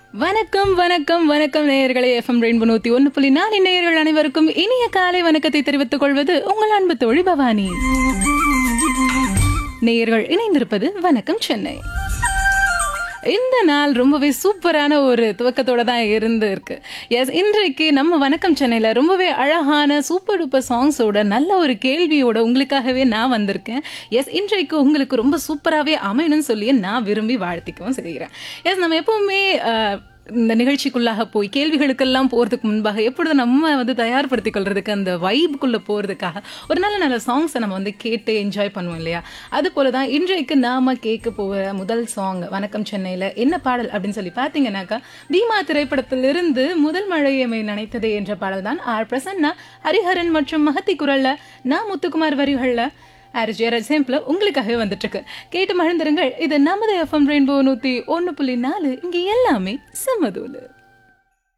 வணக்கம் வணக்கம் வணக்கம் நேயர்களே எஃப்எம் ரெயின்போ நூத்தி ஒன்னு புள்ளி நாலு நேயர்கள் அனைவருக்கும் இனிய காலை வணக்கத்தை தெரிவித்துக் கொள்வது உங்கள் அன்பு தோழி பவானி நேயர்கள் இணைந்திருப்பது வணக்கம் சென்னை இந்த நாள் ரொம்பவே சூப்பரான ஒரு துவக்கத்தோட தான் இருந்து இருக்கு எஸ் இன்றைக்கு நம்ம வணக்கம் சென்னையில் ரொம்பவே அழகான சூப்பர் டூப்பர் சாங்ஸோட நல்ல ஒரு கேள்வியோட உங்களுக்காகவே நான் வந்திருக்கேன் எஸ் இன்றைக்கு உங்களுக்கு ரொம்ப சூப்பராகவே அமையணும்னு சொல்லி நான் விரும்பி வாழ்த்திக்கவும் செய்கிறேன் எஸ் நம்ம எப்பவுமே அஹ், இந்த நிகழ்ச்சிக்குள்ளாக போய் கேள்விகளுக்கெல்லாம் போகிறதுக்கு முன்பாக எப்பொழுது நம்ம வந்து தயார்படுத்திக் கொள்றதுக்கு அந்த வைப்புக்குள்ளே போகிறதுக்காக ஒரு நல்ல நல்ல சாங்ஸை நம்ம வந்து கேட்டு என்ஜாய் பண்ணுவோம் இல்லையா அது போல தான் இன்றைக்கு நாம கேட்க போகிற முதல் சாங் வணக்கம் சென்னையில் என்ன பாடல் அப்படின்னு சொல்லி பார்த்தீங்கன்னாக்கா பீமா திரைப்படத்திலிருந்து முதல் மழையமை நினைத்ததே என்ற பாடல் தான் ஆர் பிரசன்னா ஹரிஹரன் மற்றும் மகத்தி குரல்ல நான் முத்துக்குமார் வரிகளில் ஆர் ஜெயராஜ் சேம்பிள் உங்களுக்காகவே வந்துட்டு இருக்கு கேட்டு மகிழ்ந்துருங்கள் இது நமது எஃப்எம் ரெயின்போ நூற்றி ஒன்று புள்ளி நாலு இங்கே எல்லாமே செம்மதூலு